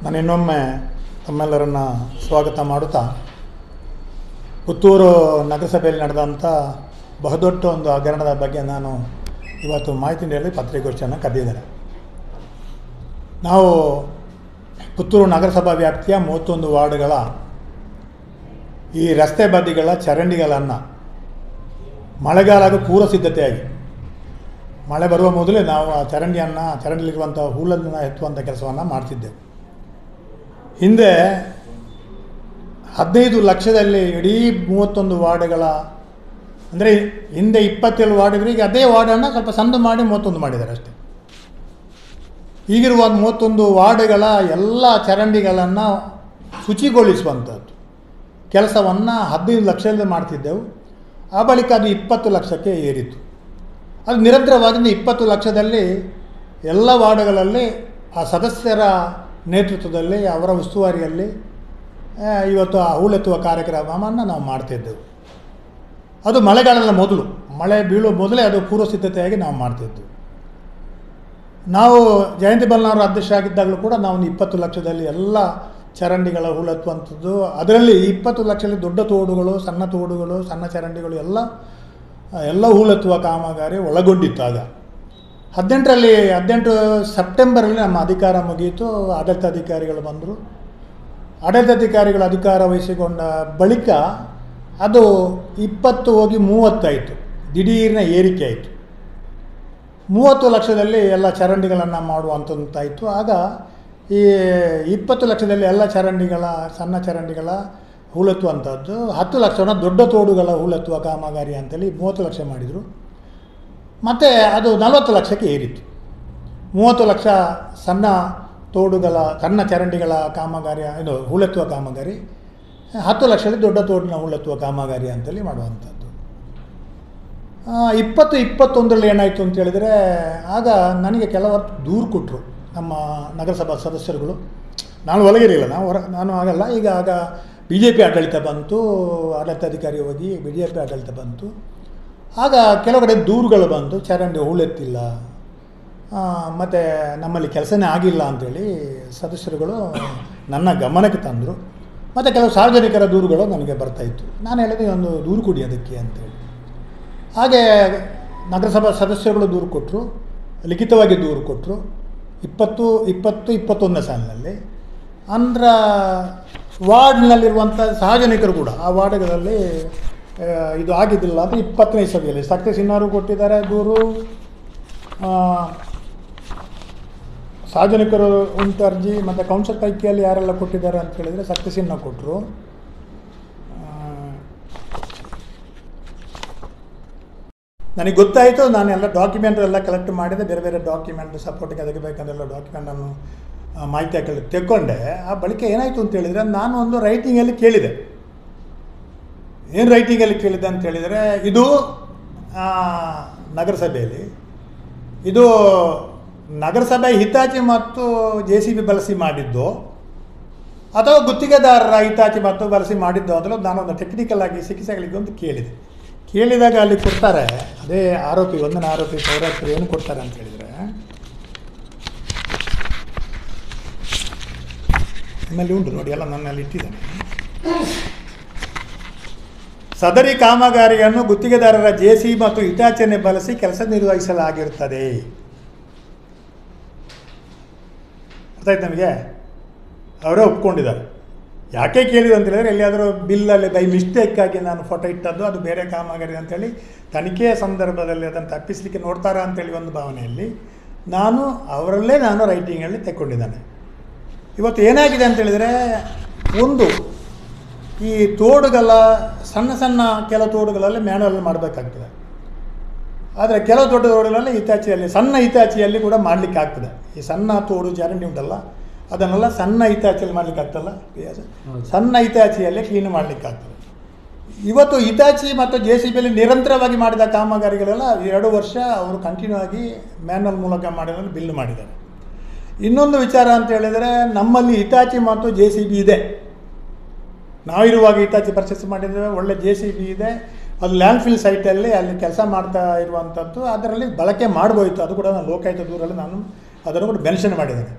ನಾನು ಇನ್ನೊಮ್ಮೆ ತಮ್ಮೆಲ್ಲರನ್ನು ಸ್ವಾಗತ ಮಾಡುತ್ತಾ ಪುತ್ತೂರು ನಗರಸಭೆಯಲ್ಲಿ ನಡೆದಂಥ ಬಹುದೊಡ್ಡ ಒಂದು ಹಗರಣದ ಬಗ್ಗೆ ನಾನು ಇವತ್ತು ಮಾಹಿತಿ ನೀಡಲು ಪತ್ರಿಕಾಗೋಷ್ಠಿಯನ್ನು ಕರೆದಿದ್ದೇನೆ ನಾವು ಪುತ್ತೂರು ನಗರಸಭಾ ವ್ಯಾಪ್ತಿಯ ಮೂವತ್ತೊಂದು ವಾರ್ಡ್ಗಳ ಈ ರಸ್ತೆ ಬದಿಗಳ ಚರಂಡಿಗಳನ್ನು ಮಳೆಗಾಲದ ಪೂರ್ವ ಸಿದ್ಧತೆಯಾಗಿ ಮಳೆ ಬರುವ ಮೊದಲೇ ನಾವು ಆ ಚರಂಡಿಯನ್ನು ಚರಂಡಿಲಿರುವಂಥ ಹೂಳನ್ನು ಎತ್ತುವಂಥ ಕೆಲಸವನ್ನು ಮಾಡ್ತಿದ್ದೆವು ಹಿಂದೆ ಹದಿನೈದು ಲಕ್ಷದಲ್ಲಿ ಇಡೀ ಮೂವತ್ತೊಂದು ವಾರ್ಡ್ಗಳ ಅಂದರೆ ಹಿಂದೆ ಇಪ್ಪತ್ತೇಳು ವಾರ್ಡ್ ಇದ್ರೆ ಈಗ ಅದೇ ವಾರ್ಡನ್ನು ಸ್ವಲ್ಪ ಸಂದು ಮಾಡಿ ಮೂವತ್ತೊಂದು ಮಾಡಿದ್ದಾರೆ ಅಷ್ಟೇ ಈಗಿರುವ ಮೂವತ್ತೊಂದು ವಾರ್ಡ್ಗಳ ಎಲ್ಲ ಚರಂಡಿಗಳನ್ನು ಶುಚಿಗೊಳಿಸುವಂಥದ್ದು ಕೆಲಸವನ್ನು ಹದಿನೈದು ಲಕ್ಷದಲ್ಲಿ ಮಾಡ್ತಿದ್ದೆವು ಆ ಬಳಿಕ ಅದು ಇಪ್ಪತ್ತು ಲಕ್ಷಕ್ಕೆ ಏರಿತು ಅದು ನಿರಂತರವಾಗಿ ಇಪ್ಪತ್ತು ಲಕ್ಷದಲ್ಲಿ ಎಲ್ಲ ವಾರ್ಡ್ಗಳಲ್ಲಿ ಆ ಸದಸ್ಯರ ನೇತೃತ್ವದಲ್ಲಿ ಅವರ ಉಸ್ತುವಾರಿಯಲ್ಲಿ ಆ, ಇವತ್ತು ಆ ಹೂಳೆತ್ತುವ ಕಾರ್ಯಕ್ರಮವನ್ನು ನಾವು ಮಾಡ್ತಿದ್ದೆವು ಅದು ಮಳೆಗಾಲದ ಮೊದಲು ಮಳೆ ಬೀಳುವ ಮೊದಲೇ ಅದು ಪೂರ್ವ ಸಿದ್ಧತೆಯಾಗಿ ನಾವು ಮಾಡ್ತಿದ್ದೆವು ನಾವು ಜಯಂತಿ ಬಲ್ನವರು ಅಧ್ಯಕ್ಷ ಆಗಿದ್ದಾಗಲೂ ಕೂಡ ನಾವು ಒಂದು ಇಪ್ಪತ್ತು ಲಕ್ಷದಲ್ಲಿ ಎಲ್ಲ ಚರಂಡಿಗಳ ಹೂಳೆತ್ತುವಂಥದ್ದು ಅದರಲ್ಲಿ ಇಪ್ಪತ್ತು ಲಕ್ಷದಲ್ಲಿ ದೊಡ್ಡ ತೋಡುಗಳು ಸಣ್ಣ ತೋಡುಗಳು ಸಣ್ಣ ಚರಂಡಿಗಳು ಎಲ್ಲ ಎಲ್ಲ ಹೂಳೆತ್ತುವ ಕಾಮಗಾರಿ ಒಳಗೊಂಡಿತ್ತು ಆಗ ಹದಿನೆಂಟರಲ್ಲಿ ಹದಿನೆಂಟು ಸೆಪ್ಟೆಂಬರಲ್ಲಿ ನಮ್ಮ ಅಧಿಕಾರ ಮುಗಿಯಿತು ಆಡಳಿತಾಧಿಕಾರಿಗಳು ಬಂದರು ಆಡಳಿತಾಧಿಕಾರಿಗಳು ಅಧಿಕಾರ ವಹಿಸಿಕೊಂಡ ಬಳಿಕ ಅದು ಇಪ್ಪತ್ತು ಹೋಗಿ ಮೂವತ್ತಾಯಿತು ದಿಢೀರ್ನ ಏರಿಕೆ ಆಯಿತು ಮೂವತ್ತು ಲಕ್ಷದಲ್ಲಿ ಎಲ್ಲ ಚರಂಡಿಗಳನ್ನು ಮಾಡುವಂಥದ್ದಾಯಿತು ಆಗ ಈ ಇಪ್ಪತ್ತು ಲಕ್ಷದಲ್ಲಿ ಎಲ್ಲ ಚರಂಡಿಗಳ ಸಣ್ಣ ಚರಂಡಿಗಳ ಹೂಳೆತ್ತುವಂಥದ್ದು ಹತ್ತು ಲಕ್ಷವನ್ನು ದೊಡ್ಡ ತೋಡುಗಳ ಹೂಳೆತ್ತುವ ಕಾಮಗಾರಿ ಅಂತೇಳಿ ಮೂವತ್ತು ಲಕ್ಷ ಮಾಡಿದರು ಮತ್ತು ಅದು ನಲವತ್ತು ಲಕ್ಷಕ್ಕೆ ಏರಿತು ಮೂವತ್ತು ಲಕ್ಷ ಸಣ್ಣ ತೋಡುಗಳ ಸಣ್ಣ ಚರಂಡಿಗಳ ಕಾಮಗಾರಿ ಇದು ಹೂಳೆತ್ತುವ ಕಾಮಗಾರಿ ಹತ್ತು ಲಕ್ಷದಲ್ಲಿ ದೊಡ್ಡ ತೋಡಿನ ಹೂಳೆತ್ತುವ ಕಾಮಗಾರಿ ಅಂತೇಳಿ ಮಾಡುವಂಥದ್ದು ಆ, ಇಪ್ಪತ್ತು ಇಪ್ಪತ್ತೊಂದರಲ್ಲಿ ಏನಾಯಿತು ಅಂತ ಹೇಳಿದರೆ ಆಗ ನನಗೆ ಕೆಲವರು ದೂರು ಕೊಟ್ಟರು ನಮ್ಮ ನಗರಸಭಾ ಸದಸ್ಯರುಗಳು ನಾನು ಒಳಗಿರಲಿಲ್ಲ ನಾವು ಹೊರ ನಾನು ಆಗಲ್ಲ ಈಗ ಆಗ ಬಿ ಜೆ ಪಿ ಆಡಳಿತ ಬಂತು ಆಡಳಿತಾಧಿಕಾರಿ ಹೋಗಿ ಬಿ ಜೆ ಪಿ ಆಡಳಿತ ಬಂತು ಆಗ ಕೆಲವು ಕಡೆ ದೂರುಗಳು ಬಂತು ಚರಂಡಿ ಹೂಳೆತ್ತಿಲ್ಲ ಮತ್ತು ನಮ್ಮಲ್ಲಿ ಕೆಲಸನೇ ಆಗಿಲ್ಲ ಅಂಥೇಳಿ ಸದಸ್ಯರುಗಳು ನನ್ನ ಗಮನಕ್ಕೆ ತಂದರು ಮತ್ತು ಕೆಲವು ಸಾರ್ವಜನಿಕರ ದೂರುಗಳು ನನಗೆ ಬರ್ತಾಯಿತ್ತು ನಾನು ಹೇಳಿದೆ ಒಂದು ದೂರು ಕೊಡಿ ಅದಕ್ಕೆ ಅಂತೇಳಿ ಹಾಗೆ ನಗರಸಭಾ ಸದಸ್ಯರುಗಳು ದೂರು ಕೊಟ್ಟರು ಲಿಖಿತವಾಗಿ ದೂರು ಕೊಟ್ಟರು ಇಪ್ಪತ್ತು ಇಪ್ಪತ್ತು ಇಪ್ಪತ್ತೊಂದನೇ ಸಾಲಿನಲ್ಲಿ ಅಂದ್ರ ವಾರ್ಡ್ನಲ್ಲಿರುವಂಥ ಸಾರ್ವಜನಿಕರು ಕೂಡ ಆ ವಾರ್ಡ್ಗಳಲ್ಲಿ ಆ, ಇದು ಆಗಿದ್ದಿಲ್ಲ ಅಂತ ಇಪ್ಪತ್ತನೇ ಸಭೆಯಲ್ಲಿ ಸಕ್ತಿ ಸಿನ್ಹಾರು ಕೊಟ್ಟಿದ್ದಾರೆ ದೂರು ಆ, ಸಾರ್ವಜನಿಕರು ಉಂಟು ಅರ್ಜಿ ಮತ್ತು ಕೌನ್ಸಿಲ್ ಪೈಕಿಯಲ್ಲಿ ಯಾರೆಲ್ಲ ಕೊಟ್ಟಿದ್ದಾರೆ ಅಂತ ಹೇಳಿದರೆ ಸಕ್ತಿ ಸಿನ್ಹಾ ಕೊಟ್ಟರು ನನಗೆ ಗೊತ್ತಾಯಿತು ನಾನು ಎಲ್ಲ ಡಾಕ್ಯುಮೆಂಟ್ ಎಲ್ಲ ಕಲೆಕ್ಟ್ ಮಾಡಿದೆ ಬೇರೆ ಬೇರೆ ಡಾಕ್ಯುಮೆಂಟ್ ಸಪೋರ್ಟಿಗೆ ಅದಕ್ಕೆ ಬೇಕಂದೆಲ್ಲ ಡಾಕ್ಯುಮೆಂಟನ್ನು ಮಾಹಿತಿ ಹಾಕಿ ತೆಕ್ಕೊಂಡೆ ಆ ಬಳಿಕ ಏನಾಯಿತು ಅಂತ ಹೇಳಿದರೆ ನಾನು ಒಂದು ರೈಟಿಂಗಲ್ಲಿ ಕೇಳಿದೆ ಏನು ರೈಟಿಂಗಲ್ಲಿ ಕೇಳಿದೆ ಅಂತ ಹೇಳಿದರೆ ಇದು ಆ, ನಗರಸಭೆಯಲ್ಲಿ ಇದು ನಗರಸಭೆ ಹಿತಾಚಿ ಮತ್ತು ಜೆ ಸಿ ಬಿ ಬಳಸಿ ಮಾಡಿದ್ದು ಅಥವಾ ಗುತ್ತಿಗೆದಾರರ ಹಿತಾಚಿ ಮತ್ತು ಬಳಸಿ ಮಾಡಿದ್ದು ಅದನ್ನು ನಾನೊಂದು ಟೆಕ್ನಿಕಲ್ ಆಗಿ ಚಿಕಿತ್ಸೆಗಳಿಗೆ ಒಂದು ಕೇಳಿದೆ ಕೇಳಿದಾಗ ಅಲ್ಲಿ ಕೊಡ್ತಾರೆ ಅದೇ ಆರೋಪಿ ಒಂದನೇ ಆರೋಪಿ ಪೌರಾತ್ರಿ ಏನು ಕೊಡ್ತಾರೆ ಅಂತ ಹೇಳಿದರೆ ನಿಮ್ಮಲ್ಲಿ ಉಂಟು ನೋಡಿ ಎಲ್ಲ ನನ್ನಲ್ಲಿ ಇಟ್ಟಿದ್ದೇನೆ ಸದರಿ ಕಾಮಗಾರಿಯನ್ನು ಗುತ್ತಿಗೆದಾರರ ಜೆ ಸಿ ಮತ್ತು ಹಿಟಾಚಿಯನ್ನು ಬಳಸಿ ಕೆಲಸ ನಿರ್ವಹಿಸಲಾಗಿರುತ್ತದೆ ಅರ್ಥ ಆಯ್ತು ನಮಗೆ ಅವರೇ ಒಪ್ಕೊಂಡಿದ್ದಾರೆ ಯಾಕೆ ಕೇಳಿದ್ರು ಅಂತ ಹೇಳಿದ್ರೆ ಎಲ್ಲಿಯಾದರೂ ಬಿಲ್ಲಲ್ಲಿ ಬೈ ಮಿಸ್ಟೇಕಾಗಿ ನಾನು ಫೋಟೋ ಇಟ್ಟದ್ದು ಅದು ಬೇರೆ ಕಾಮಗಾರಿ ಅಂತೇಳಿ ತನಿಖೆಯ ಸಂದರ್ಭದಲ್ಲಿ ಅದನ್ನು ತಪ್ಪಿಸಲಿಕ್ಕೆ ನೋಡ್ತಾರಾ ಅಂತೇಳಿ ಒಂದು ಭಾವನೆಯಲ್ಲಿ ನಾನು ಅವರಲ್ಲೇ ನಾನು ರೈಟಿಂಗಲ್ಲಿ ತೆಕ್ಕೊಂಡಿದ್ದಾನೆ ಇವತ್ತು ಏನಾಗಿದೆ ಅಂತ ಹೇಳಿದರೆ ಒಂದು ಈ ತೋಡುಗಳ ಸಣ್ಣ ಸಣ್ಣ ಕೆಲವು ತೋಡುಗಳಲ್ಲಿ ಮ್ಯಾನುವಲ್ ಮಾಡಬೇಕಾಗ್ತದೆ ಆದರೆ ಕೆಲವು ದೊಡ್ಡ ತೋಡುಗಳಲ್ಲಿ ಹಿತಾಚಿಯಲ್ಲಿ ಸಣ್ಣ ಹಿತಾಚಿಯಲ್ಲಿ ಕೂಡ ಮಾಡಲಿಕ್ಕೆ ಆಗ್ತದೆ ಈ ಸಣ್ಣ ತೋಡು ಚರಂಡಿ ಉಂಟಲ್ಲ ಅದನ್ನೆಲ್ಲ ಸಣ್ಣ ಹಿತಾಚಿಯಲ್ಲಿ ಮಾಡಲಿಕ್ಕೆ ಆಗ್ತಲ್ಲ yes. ಸಣ್ಣ ಹಿತಾಚಿಯಲ್ಲಿ ಕ್ಲೀನ್ ಮಾಡಲಿಕ್ಕೆ ಆಗ್ತದೆ ಇವತ್ತು ಹಿತಾಚಿ ಮತ್ತು ಜೆ ಸಿ ಬಿಯಲ್ಲಿ ನಿರಂತರವಾಗಿ ಮಾಡಿದ ಕಾಮಗಾರಿಗಳೆಲ್ಲ ಎರಡು ವರ್ಷ ಅವರು ಕಂಟಿನ್ಯೂ ಆಗಿ ಮ್ಯಾನುವಲ್ ಮೂಲಕ ಮಾಡಿರೋದು ಬಿಲ್ ಮಾಡಿದ್ದಾರೆ ಇನ್ನೊಂದು ವಿಚಾರ ಅಂತ ಹೇಳಿದರೆ ನಮ್ಮಲ್ಲಿ ಹಿತಾಚಿ ಮತ್ತು ಜೆ ಸಿ ಬಿ ಇದೆ ನಾವಿರುವಾಗ ಹಿತಾಚಿ ಪರ್ಚೇಸ್ ಮಾಡಿದ್ದೇವೆ ಒಳ್ಳೆ ಜೆ ಸಿ ಬಿ ಇದೆ ಅದು ಲ್ಯಾಂಡ್ ಫಿಲ್ ಸೈಟಲ್ಲಿ ಅಲ್ಲಿ ಕೆಲಸ ಮಾಡ್ತಾ ಇರುವಂಥದ್ದು ಅದರಲ್ಲಿ ಬಳಕೆ ಮಾಡ್ಬೋಯಿತು ಅದು ಕೂಡ ನಾನು ಲೋಕಾಯುಕ್ತ ದೂರಲ್ಲಿ ನಾನು ಅದನ್ನು ಕೂಡ ಮೆನ್ಷನ್ ಮಾಡಿದ್ದೇನೆ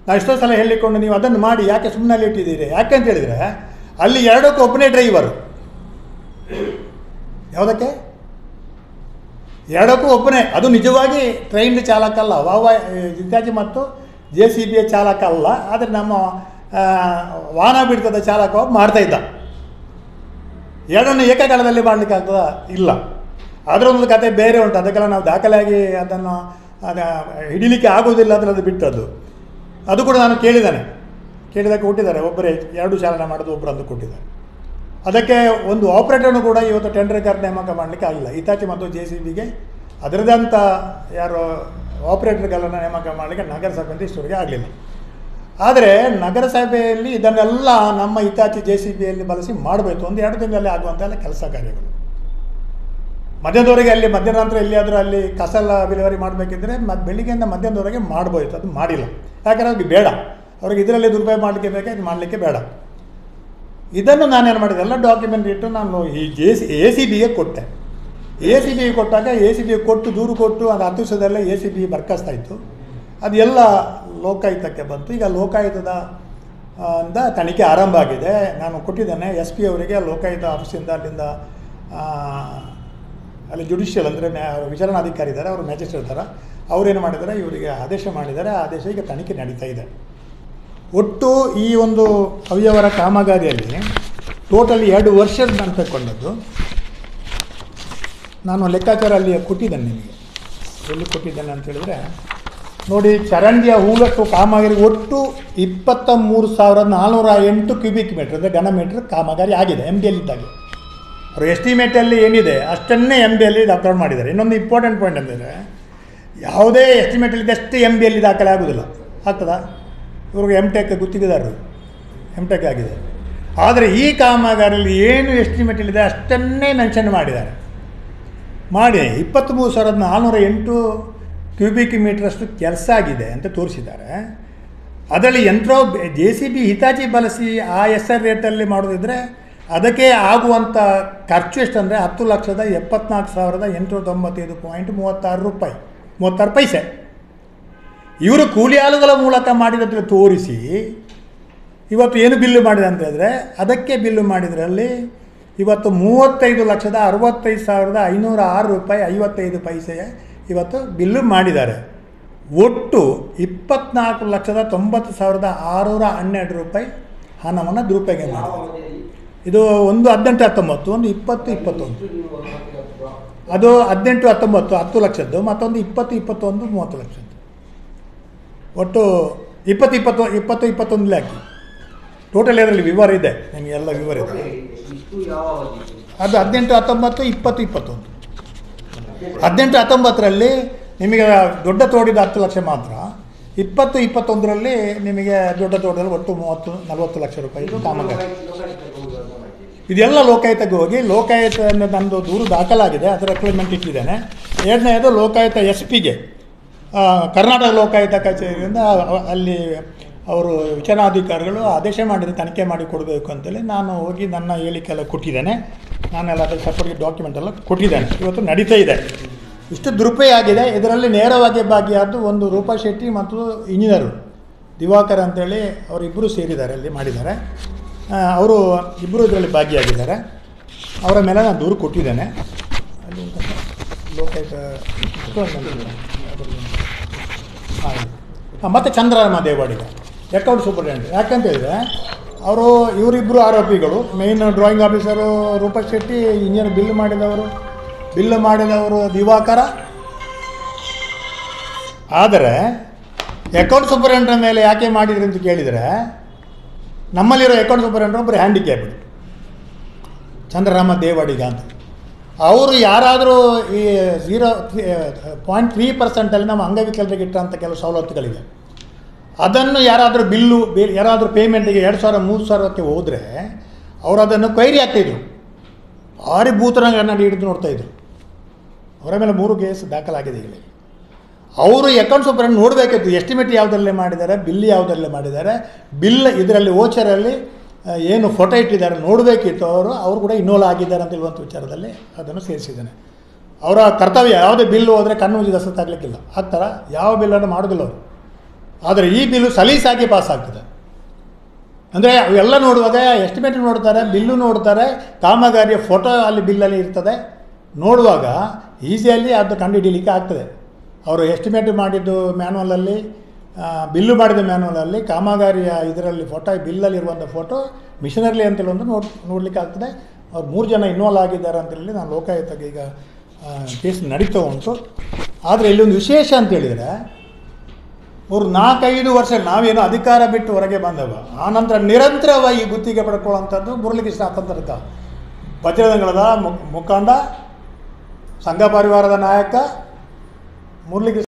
ನಾವು ಎಷ್ಟೋ ಸಲ ಹೇಳಿಕೊಂಡು ನೀವು ಅದನ್ನು ಮಾಡಿ ಯಾಕೆ ಸುಮ್ಮನೆ ಅಲ್ಲಿ ಇಟ್ಟಿದ್ದೀರಿ ಯಾಕೆ ಅಂತ ಹೇಳಿದರೆ ಅಲ್ಲಿ ಎರಡಕ್ಕೂ ಒಬ್ಬನೇ ಡ್ರೈವರು ಯಾವುದಕ್ಕೆ ಎರಡಕ್ಕೂ ಒಬ್ಬನೇ ಅದು ನಿಜವಾಗಿ ಟ್ರೈನ್ ಚಾಲಕ ಅಲ್ಲ ವಾವ ಇತ್ಯಾದಿ ಮತ್ತು ಜೆ ಸಿ ಬಿಯ ಚಾಲಕ ಅಲ್ಲ ಆದರೆ ನಮ್ಮ ಆ, ವಾಹನ ಬಿಡ್ತದ ಚಾಲಕ ಒಬ್ಬ ಮಾಡ್ತಾ ಇದ್ದ ಎರಡನ್ನು ಏಕಕಾಲದಲ್ಲಿ ಮಾಡಲಿಕ್ಕಾಗ್ತದ ಇಲ್ಲ ಅದರೊಂದು ಕತೆ ಬೇರೆ ಉಂಟು ಅದಕ್ಕೆಲ್ಲ ನಾವು ದಾಖಲೆಯಾಗಿ ಅದನ್ನು ಅದ ಹಿಡಿಲಿಕ್ಕೆ ಆಗುವುದಿಲ್ಲ ಅಂದರೆ ಅದು ಬಿಟ್ಟದ್ದು ಅದು ಕೂಡ ನಾನು ಕೇಳಿದ್ದಾನೆ ಕೇಳಿದಾಗ ಕೊಟ್ಟಿದ್ದಾರೆ ಒಬ್ಬರೇ ಎರಡು ಚಾಲನೆ ಮಾಡೋದು ಒಬ್ಬರು ಅಂದು ಕೊಟ್ಟಿದ್ದಾರೆ ಅದಕ್ಕೆ ಒಂದು ಆಪ್ರೇಟರ್ನು ಕೂಡ ಇವತ್ತು ಟೆಂಡರ್ ಕರ್ ನೇಮಕ ಮಾಡಲಿಕ್ಕೆ ಆಗಿಲ್ಲ ಇತಾಚಿ ಮತ್ತು ಜೆ ಸಿ ಬಿಗೆ ಅದರದಂಥ ಯಾರು ಆಪ್ರೇಟರ್ಗಳನ್ನು ನೇಮಕ ಮಾಡಲಿಕ್ಕೆ ನಗರಸಭೆಯಿಂದ ಇಷ್ಟವರೆಗೆ ಆಗಲಿಲ್ಲ ಆದರೆ ನಗರಸಭೆಯಲ್ಲಿ ಇದನ್ನೆಲ್ಲ ನಮ್ಮ ಇತಾಚಿ ಜೆ ಸಿ ಬಿಯಲ್ಲಿ ಬಳಸಿ ಮಾಡಬೇಕು ಒಂದು ಎರಡು ತಿಂಗಳಲ್ಲಿ ಆಗುವಂಥ ಎಲ್ಲ ಕೆಲಸ ಕಾರ್ಯಗಳು ಮಧ್ಯದವರೆಗೆ ಅಲ್ಲಿ ಮಧ್ಯರಾತ್ರಿ ಎಲ್ಲಿಯಾದರೂ ಅಲ್ಲಿ ಕಸ ಎಲ್ಲ ವಿಲೇವಾರಿ ಮಾಡಬೇಕಿದ್ರೆ ಮತ್ತು ಬೆಳಿಗ್ಗೆಯಿಂದ ಮಧ್ಯಾಹ್ನದವರೆಗೆ ಮಾಡ್ಬೋಯ್ತು ಅದು ಮಾಡಿಲ್ಲ ಯಾಕಂದರೆ ಅವ್ರಿಗೆ ಬೇಡ ಅವ್ರಿಗೆ ಇದರಲ್ಲಿ ದುರುಪಯೋಗ ಮಾಡಲಿಕ್ಕೆ ಬೇಕಾ ಇದು ಮಾಡಲಿಕ್ಕೆ ಬೇಡ ಇದನ್ನು ನಾನೇನು ಮಾಡಿದೆ ಎಲ್ಲ ಡಾಕ್ಯುಮೆಂಟ್ ಇಟ್ಟು ನಾನು ಈ ಜೆ ಸಿ ಎ ಸಿ ಬಿಗೆ ಕೊಟ್ಟೆ ಎ ಸಿ ಬಿಗೆ ಕೊಟ್ಟಾಗ ಎ ಸಿ ಬಿಗೆ ಕೊಟ್ಟು ದೂರು ಕೊಟ್ಟು ಅದು ಹತ್ತು ದಿವಸದಲ್ಲೇ ಎ ಸಿ ಬಿ ಬರ್ಕಸ್ತಾ ಇತ್ತು ಅದು ಎಲ್ಲ ಲೋಕಾಯುಕ್ತಕ್ಕೆ ಬಂತು ಈಗ ಲೋಕಾಯುಕ್ತದ ಆ, ಇಂದ ತನಿಖೆ ಆರಂಭ ಆಗಿದೆ ನಾನು ಕೊಟ್ಟಿದ್ದೇನೆ ಎಸ್ ಪಿ ಅವರಿಗೆ ಲೋಕಾಯುಕ್ತ ಆಫೀಸಿಂದ ಅಲ್ಲಿಂದ ಆ, ಅಲ್ಲಿ ಜುಡಿಷಿಯಲ್ ಅಂದರೆ ನ್ಯಾ ವಿಚಾರಣಾಧಿಕಾರಿ ಇದ್ದಾರೆ ಅವರು ಮ್ಯಾಜಿಸ್ಟ್ರೇಟ್ ಇದ್ದಾರೆ ಅವರೇನು ಮಾಡಿದ್ದಾರೆ ಇವರಿಗೆ ಆದೇಶ ಮಾಡಿದ್ದಾರೆ ಆ ಆದೇಶ ಈಗ ತನಿಖೆ ನಡೀತಾ ಇದೆ ಒಟ್ಟು ಈ ಒಂದು ಅವ್ಯವರ ಕಾಮಗಾರಿಯಲ್ಲಿ ಟೋಟಲ್ ಎರಡು ವರ್ಷದ ನಾನು ತಗೊಂಡದ್ದು ನಾನು ಲೆಕ್ಕಾಚಾರ ಅಲ್ಲಿ ಕೊಟ್ಟಿದ್ದೇನೆ ನಿಮಗೆ ಎಲ್ಲಿ ಕೊಟ್ಟಿದ್ದೇನೆ ಅಂತ ಹೇಳಿದರೆ ನೋಡಿ ಚರಂಡಿಯ ಹೂಲಟ್ಟು ಕಾಮಗಾರಿ ಒಟ್ಟು ಇಪ್ಪತ್ತ ಮೂರು ಸಾವಿರದ ನಾನ್ನೂರ ಎಂಟು ಕ್ಯೂಬಿಕ್ ಮೀಟ್ರ್ ಅಂದರೆ ಘನ ಮೀಟ್ರ್ ಕಾಮಗಾರಿ ಆಗಿದೆ ಎಮ್ ಬಿ ಎಲ್ ಇದ್ದಾಗೆ ಅವರು ಎಸ್ಟಿಮೇಟಲ್ಲಿ ಏನಿದೆ ಅಷ್ಟನ್ನೇ ಎಮ್ ಬಿ ಅಲ್ಲಿ ದಾಖಲೆ ಮಾಡಿದ್ದಾರೆ ಇನ್ನೊಂದು ಇಂಪಾರ್ಟೆಂಟ್ ಪಾಯಿಂಟ್ ಅಂದರೆ ಯಾವುದೇ ಎಸ್ಟಿಮೇಟಲ್ಲಿ ಅಷ್ಟೇ ಎಮ್ ಬಿ ಅಲ್ಲಿ ದಾಖಲೆ ಆಗೋದಿಲ್ಲ ಆಗ್ತದಾ ಇವ್ರಿಗೆ ಎಮ್ ಟೆಕ್ ಗುತ್ತಿಗೆದಾರರು ಎಮ್ ಟೆಕ್ ಆಗಿದೆ ಆದರೆ ಈ ಕಾಮಗಾರಿಯಲ್ಲಿ ಏನು ಎಸ್ಟಿಮೇಟಲ್ಲಿದೆ ಅಷ್ಟನ್ನೇ ಮೆನ್ಷನ್ ಮಾಡಿದ್ದಾರೆ ಮಾಡಿ ಇಪ್ಪತ್ತ್ಮೂರು ಸಾವಿರದ ನಾನ್ನೂರ ಎಂಟು ಕ್ಯೂಬಿಕ್ ಮೀಟ್ರಷ್ಟು ಕೆಲಸ ಆಗಿದೆ ಅಂತ ತೋರಿಸಿದ್ದಾರೆ ಅದರಲ್ಲಿ ಯಂತ್ರ ಜೆ ಸಿ ಬಿ ಹಿತಾಚಿ ಬಳಸಿ ಆ ಎಸ್ ಆರ್ ರೇಟಲ್ಲಿ ಮಾಡೋದಿದ್ರೆ ಅದಕ್ಕೆ ಆಗುವಂಥ ಖರ್ಚು ಎಷ್ಟಂದರೆ ಹತ್ತು ಲಕ್ಷದ ಎಪ್ಪತ್ನಾಲ್ಕು ಸಾವಿರದ ಎಂಟುನೂರ ತೊಂಬತ್ತೈದು ಪಾಯಿಂಟ್ ಮೂವತ್ತಾರು ರೂಪಾಯಿ ಮೂವತ್ತಾರು ಪೈಸೆ ಇವರು ಕೂಲಿ ಆಳುಗಳ ಮೂಲಕ ಮಾಡಿರೋದ್ರ ತೋರಿಸಿ ಇವತ್ತು ಏನು ಬಿಲ್ಲು ಮಾಡಿದೆ ಅಂತ ಹೇಳಿದ್ರೆ ಅದಕ್ಕೆ ಬಿಲ್ಲು ಮಾಡಿದ್ರಲ್ಲಿ ಇವತ್ತು ಮೂವತ್ತೈದು ಲಕ್ಷದ ಅರವತ್ತೈದು ಸಾವಿರದ ಐನೂರ ಆರು ರೂಪಾಯಿ ಐವತ್ತೈದು ಪೈಸೆ ಇವತ್ತು ಬಿಲ್ಲು ಮಾಡಿದ್ದಾರೆ ಒಟ್ಟು ಇಪ್ಪತ್ನಾಲ್ಕು ಲಕ್ಷದ ತೊಂಬತ್ತು ಸಾವಿರದ ಆರುನೂರ ಹನ್ನೆರಡು ರೂಪಾಯಿ ಹಣವನ್ನು ದುರುಪಯೋಗ ಮಾಡಿದ್ದಾರೆ ಇದು ಒಂದು ಹದಿನೆಂಟು ಹತ್ತೊಂಬತ್ತು ಒಂದು ಇಪ್ಪತ್ತು ಇಪ್ಪತ್ತೊಂದು ಅದು ಹದಿನೆಂಟು ಹತ್ತೊಂಬತ್ತು ಹತ್ತು ಲಕ್ಷದ್ದು ಮತ್ತೊಂದು ಇಪ್ಪತ್ತು ಇಪ್ಪತ್ತೊಂದು ಮೂವತ್ತು ಲಕ್ಷದ್ದು ಒಟ್ಟು ಇಪ್ಪತ್ತು ಇಪ್ಪತ್ತು ಇಪ್ಪತ್ತು ಇಪ್ಪತ್ತೊಂದಲೇ ಹಾಕಿ ಟೋಟಲ್ ಇದರಲ್ಲಿ ವಿವರ ಇದೆ ನಿಮಗೆಲ್ಲ ವಿವರ ಇದೆ ಇಷ್ಟು ಯಾವ ಅವಧಿ ಅದು ಹದಿನೆಂಟು ಹತ್ತೊಂಬತ್ತು ಇಪ್ಪತ್ತು ಇಪ್ಪತ್ತೊಂದು ಹದಿನೆಂಟು ಹತ್ತೊಂಬತ್ತರಲ್ಲಿ ನಿಮಗೆ ದೊಡ್ಡ ತೋಡಿದ ಹತ್ತು ಲಕ್ಷ ಮಾತ್ರ ಇಪ್ಪತ್ತು ಇಪ್ಪತ್ತೊಂದರಲ್ಲಿ ನಿಮಗೆ ದೊಡ್ಡ ತೋಟದಲ್ಲಿ ಒಟ್ಟು ಮೂವತ್ತು ನಲವತ್ತು ಲಕ್ಷ ರೂಪಾಯಿ ಕಾಮಗಾರಿ ಇದೆಲ್ಲ ಲೋಕಾಯುತಕ್ಕೆ ಹೋಗಿ ಲೋಕಾಯುತ ನಂದು ದೂರು ದಾಖಲಾಗಿದೆ ಅದರ ರೆಕ್ವೈರ್ಮೆಂಟ್ ಇಟ್ಟಿದ್ದೇನೆ ಎರಡನೇದು ಲೋಕಾಯುತ ಎಸ್ ಪಿಗೆ ಕರ್ನಾಟಕ ಲೋಕಾಯುತ ಕಚೇರಿಯಿಂದ ಅವ- ಅಲ್ಲಿ ಅವರು ವಿಚಾರಣಾಧಿಕಾರಿಗಳು ಆದೇಶ ಮಾಡಿದ ತನಿಖೆ ಮಾಡಿ ಕೊಡಬೇಕು ಅಂತೇಳಿ ನಾನು ಹೋಗಿ ನನ್ನ ಹೇಳಿಕೆಲ್ಲ ಕೊಟ್ಟಿದ್ದೇನೆ ನಾನೆಲ್ಲ ಅದಕ್ಕೆ ಸಪೋರ್ಟ್ಗೆ ಡಾಕ್ಯುಮೆಂಟ್ ಎಲ್ಲ ಕೊಟ್ಟಿದ್ದೇನೆ ಇವತ್ತು ನಡೀತಾ ಇದೆ ಇಷ್ಟು ದುರುಪಯೋಗ ಆಗಿದೆ ಇದರಲ್ಲಿ ನೇರವಾಗಿ ಭಾಗಿಯಾದ್ದು ಒಂದು ರೂಪಾ ಶೆಟ್ಟಿ ಮತ್ತು ಇಂಜಿನಿಯರು ದಿವಾಕರ್ ಅಂತೇಳಿ ಅವರಿಬ್ಬರು ಸೇರಿದ್ದಾರೆ ಅಲ್ಲಿ ಮಾಡಿದ್ದಾರೆ ಆ, ಅವರು ಇಬ್ಬರು ಇದರಲ್ಲಿ ಭಾಗಿಯಾಗಿದ್ದಾರೆ ಅವರ ಮೇಲೆ ನಾನು ದೂರು ಕೊಟ್ಟಿದ್ದೇನೆ ಅಲ್ಲಿ ಉಂಟಾ ಸರ್? ಲೋಕಾಯುತ ಹಾಂ ಮತ್ತು ಚಂದ್ರರಾಮ ದೇವಾಡಿಗ ಅಕೌಂಟ್ ಸೂಪರ್ಟೆಂಡೆಂಟ್ ಯಾಕಂತ ಹೇಳಿದ್ರೆ ಅವರು ಇವರಿಬ್ಬರು ಆರೋಪಿಗಳು main drawing officer Roopak Shetty engineer bill ಮಾಡಿದವರು ಬಿಲ್ ಮಾಡಿದವರು ದಿವಾಕರ ಆದರೆ ಅಕೌಂಟ್ ಸೂಪರಿಂಟೆಂಡರ್ ಮೇಲೆ ಯಾಕೆ ಮಾಡಿದ್ರಿ ಅಂತ ಕೇಳಿದರೆ ನಮ್ಮಲ್ಲಿರೋ ಅಕೌಂಟ್ ಸೂಪರಿಂಟೆಂಡರ್ ಒಬ್ಬರು ಹ್ಯಾಂಡಿಕ್ಯಾಪ್ಡ್ ಚಂದ್ರರಾಮ ದೇವಾಡಿಗ ಅಂತ ಅವರು ಯಾರಾದರೂ ಈ ಝೀರೋ ಪಾಯಿಂಟ್ ತ್ರೀ ಪರ್ಸೆಂಟಲ್ಲಿ ನಮ್ಮ ಅಂಗವಿಕಲರಿಗೆ ಇಟ್ಟಂಥ ಕೆಲವು ಸವಲತ್ತುಗಳಿವೆ ಅದನ್ನು ಯಾರಾದರೂ ಬಿಲ್ಲು ಬೇರೆ ಯಾರಾದರೂ ಪೇಮೆಂಟಿಗೆ ಎರಡು ಸಾವಿರ ಮೂರು ಸಾವಿರಕ್ಕೆ ಹೋದರೆ ಅವರು ಅದನ್ನು ಕ್ವೈರಿ ಆಗ್ತಾಯಿದ್ರು ಭಾರಿ ಭೂತರಂಗ ಕನ್ನಡಿ ಹಿಡಿದು ನೋಡ್ತಾಯಿದ್ರು ಅವರ ಮೇಲೆ ಮೂರು ಕೇಸ್ ದಾಖಲಾಗಿದೆ ಈಗ ಅವರು ಅಕೌಂಟ್ ಸೂಪರನ್ನು ನೋಡಬೇಕಿತ್ತು ಎಸ್ಟಿಮೇಟ್ ಯಾವುದರಲ್ಲೇ ಮಾಡಿದ್ದಾರೆ ಬಿಲ್ ಯಾವುದರಲ್ಲೇ ಮಾಡಿದ್ದಾರೆ ಬಿಲ್ ಇದರಲ್ಲಿ ಓಚರಲ್ಲಿ ಆ, ಏನು ಫೋಟೋ ಇಟ್ಟಿದ್ದಾರೆ ನೋಡಬೇಕಿತ್ತು ಅವರು ಅವರು ಕೂಡ ಇನ್ವಾಲ್ವ್ ಆಗಿದ್ದಾರೆ ಅಂತ ಹೇಳುವಂಥ ವಿಚಾರದಲ್ಲಿ ಅದನ್ನು ಸೇರಿಸಿದ್ದಾನೆ ಅವರ ಕರ್ತವ್ಯ ಯಾವುದೇ ಬಿಲ್ ಹೋದರೆ ಕಣ್ಣು ಮುಚ್ಚಿ ದಸ್ತತ್ತಾಗಲಿಕ್ಕಿಲ್ಲ ಆ ಥರ ಯಾವ ಬಿಲ್ಲನ್ನು ಮಾಡೋದಿಲ್ಲ ಅವರು ಆದರೆ ಈ ಬಿಲ್ಲು ಸಲೀಸಾಗಿ ಪಾಸ್ ಆಗ್ತದೆ ಅಂದರೆ ಅವೆಲ್ಲ ನೋಡುವಾಗ ಎಸ್ಟಿಮೇಟ್ ನೋಡ್ತಾರೆ ಬಿಲ್ಲು ನೋಡ್ತಾರೆ ಕಾಮಗಾರಿಯ ಫೋಟೋ ಅಲ್ಲಿ ಬಿಲ್ಲಲ್ಲಿ ಇರ್ತದೆ ನೋಡುವಾಗ ಈಸಿಯಲ್ಲಿ ಅದು ಕಂಡುಹಿಡಿಯಲಿಕ್ಕೆ ಆಗ್ತದೆ ಅವರು ಎಸ್ಟಿಮೇಟ್ ಮಾಡಿದ್ದು ಮ್ಯಾನ್ಯಲಲ್ಲಿ ಬಿಲ್ಲು ಮಾಡಿದ ಮ್ಯಾನ್ಯಲಲ್ಲಿ ಕಾಮಗಾರಿಯ ಇದರಲ್ಲಿ ಫೋಟೋ ಬಿಲ್ಲಲ್ಲಿರುವಂಥ ಫೋಟೋ ಮಿಷನರ್ಲಿ ಅಂತೇಳಿ ಒಂದು ನೋಡ್ ನೋಡಲಿಕ್ಕೆ ಆಗ್ತದೆ ಅವ್ರು ಮೂರು ಜನ ಇನ್ವಾಲ್ವ್ ಆಗಿದ್ದಾರೆ ಅಂತೇಳಿ ನಾನು ಲೋಕಾಯುಕ್ತಗೆ ಈಗ ಕೇಸ್ ನಡೀತಾ ಉಂಟು ಆದರೆ ಇಲ್ಲೊಂದು ವಿಶೇಷ ಅಂತ ಹೇಳಿದರೆ ಅವರು ನಾಲ್ಕೈದು ವರ್ಷ ನಾವೇನು ಅಧಿಕಾರ ಬಿಟ್ಟು ಹೊರಗೆ ಬಂದವ ಆನಂತರ ನಿರಂತರವಾಗಿ ಗುತ್ತಿಗೆ ಪಡ್ಕೊಳ್ಳೋಂಥದ್ದು ಮುರಳಿಕೃಷ್ಣ ತಂತ್ರಕ ಬಜರಂಗದ ಮುಖಂಡ ಸಂಘ ಪರಿವಾರದ ನಾಯಕ ಮುರಳಿಕೃಷ್ಣ